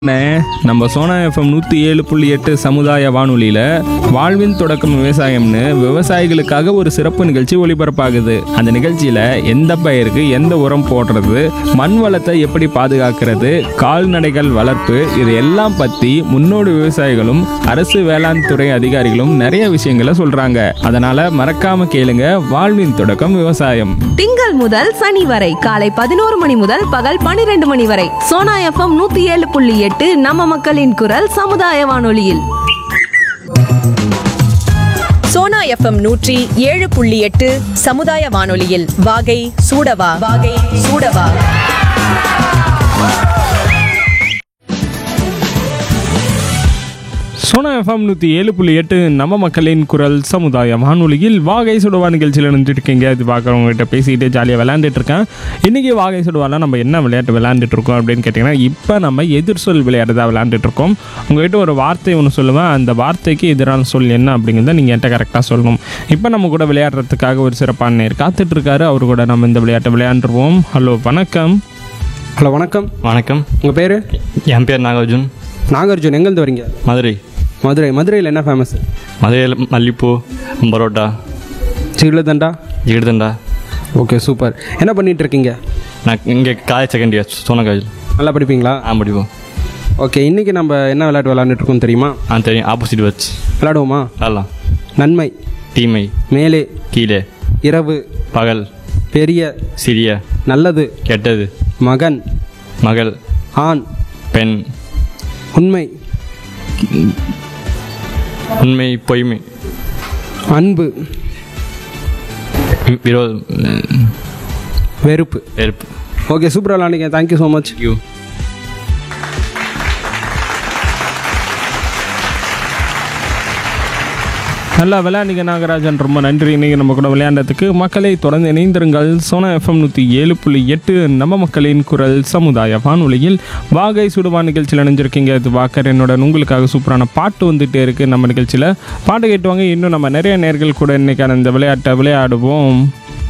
அண்ணே, நம்ம சோனா எஃப்எம் நூற்றி ஏழு புள்ளி எட்டு சமுதாய வானொலியில் வாழ்வின் தொடக்கம் விவசாயம்னு விவசாயிகளுக்காக ஒரு சிறப்பு நிகழ்ச்சி ஒளிபரப்பாகுது அந்த நிகழ்ச்சியில் எந்த பயிருக்கு எந்த உரம் போடுறது மண் வளத்தை எப்படி பாதுகாக்கிறது கால்நடைகள் வளர்ப்பு இது எல்லாம் பற்றி முன்னோடி விவசாயிகளும் அரசு வேளாண் துறை அதிகாரிகளும் நிறைய விஷயங்களை சொல்கிறாங்க அதனால் மறக்காம கேளுங்க வாழ்வின் தொடக்கம் விவசாயம் திங்கள் முதல் சனி வரை காலை பதினோரு மணி முதல் பகல் பனிரெண்டு மணி வரை சோனா எஃப்எம் நூத்தி ஏழு புள்ளி எட்டு நம்ம மக்களின் குரல் சமுதாய வானொலியில் சோனா எஃப்எம் நூற்றி ஏழு புள்ளி எட்டு சமுதாய வானொலியில் வாகை சூடவா வாகை சூடவா சோனா எஃப்எம் நூற்றி ஏழு புள்ளி எட்டு நம்ம மக்களின் குரல் சமுதாய வானொலியில் வாகை சுடுவா நிகழ்ச்சியில் நின்றுட்டுருக்கீங்க அது பார்க்குறவங்ககிட்ட பேசிக்கிட்டு ஜாலியாக விளையாண்டுட்டு இருக்கேன் இன்றைக்கி வாகை சுடுவால நம்ம என்ன விளையாட்டு விளையாண்டுட்டு இருக்கோம் அப்படின்னு கேட்டிங்கன்னா இப்போ நம்ம எதிர் சொல் விளையாட்டு தான் விளையாண்டுட்டு இருக்கோம் உங்ககிட்ட ஒரு வார்த்தை ஒன்று சொல்லுவேன் அந்த வார்த்தைக்கு எதிரான சொல் என்ன அப்படிங்கிறத நீங்கள் என்கிட்ட கரெக்டாக சொல்லணும் இப்போ நம்ம கூட விளையாடுறதுக்காக ஒரு சிறப்பான நேர் காத்துட்டு இருக்காரு அவர் கூட நம்ம இந்த விளையாட்டை விளையாண்டுருவோம் ஹலோ வணக்கம் ஹலோ வணக்கம் வணக்கம் உங்கள் பேர் என் பேர் நாகார்ஜுன் நாகார்ஜுன் எங்கேருந்து வரீங்க மதுரை மதுரை மதுரையில் என்ன ஃபேமஸ் மதுரையில் மல்லிப்பூ பரோட்டா சிகிலதண்டா ஜிகிர்தண்டா ஓகே சூப்பர் என்ன பண்ணிட்டு இருக்கீங்க நான் இங்கே college second year Sona college நல்லா படிப்பீங்களா ஆ படிப்போம் ஓகே இன்றைக்கி நம்ம என்ன விளையாட்டு விளையாண்டுட்டு இருக்கோம் தெரியுமா ஆ தெரியும் ஆப்போசிட் வச்சு விளையாடுவோமா விளாட்லாம் நன்மை தீமை மேலே கீழே இரவு பகல் பெரிய சிறிய நல்லது கெட்டது மகன் மகள் ஆண் பெண் உண்மை உண்மை பொய்மை அன்பு வி- விரோதம் ம், வெறுப்பு வெறுப்பு ஓகே சூப்பராக விளாண்டுங்க தேங்க்யூ ஸோ மச் யூ நல்லா விளையாண்டிங்க நாகராஜன் ரொம்ப நன்றி இன்னைக்கு நம்ம கூட விளையாண்டதுக்கு மக்களை தொடர்ந்து இணைந்திருங்கள் சோனா எஃப்எம் நூற்றி ஏழு புள்ளி எட்டு நம்ம மக்களின் குரல் சமுதாய வானொலியில் வாகை சுடுவா நிகழ்ச்சியில் இணைஞ்சிருக்கீங்க இது வாக்கர் என்னோட உங்களுக்காக சூப்பரான பாட்டு வந்துட்டே இருக்கு நம்ம நிகழ்ச்சியில் பாட்டு கேட்டுவாங்க இன்னும் நம்ம நிறைய நேர்கள் கூட இன்னைக்கான இந்த விளையாட்டை விளையாடுவோம்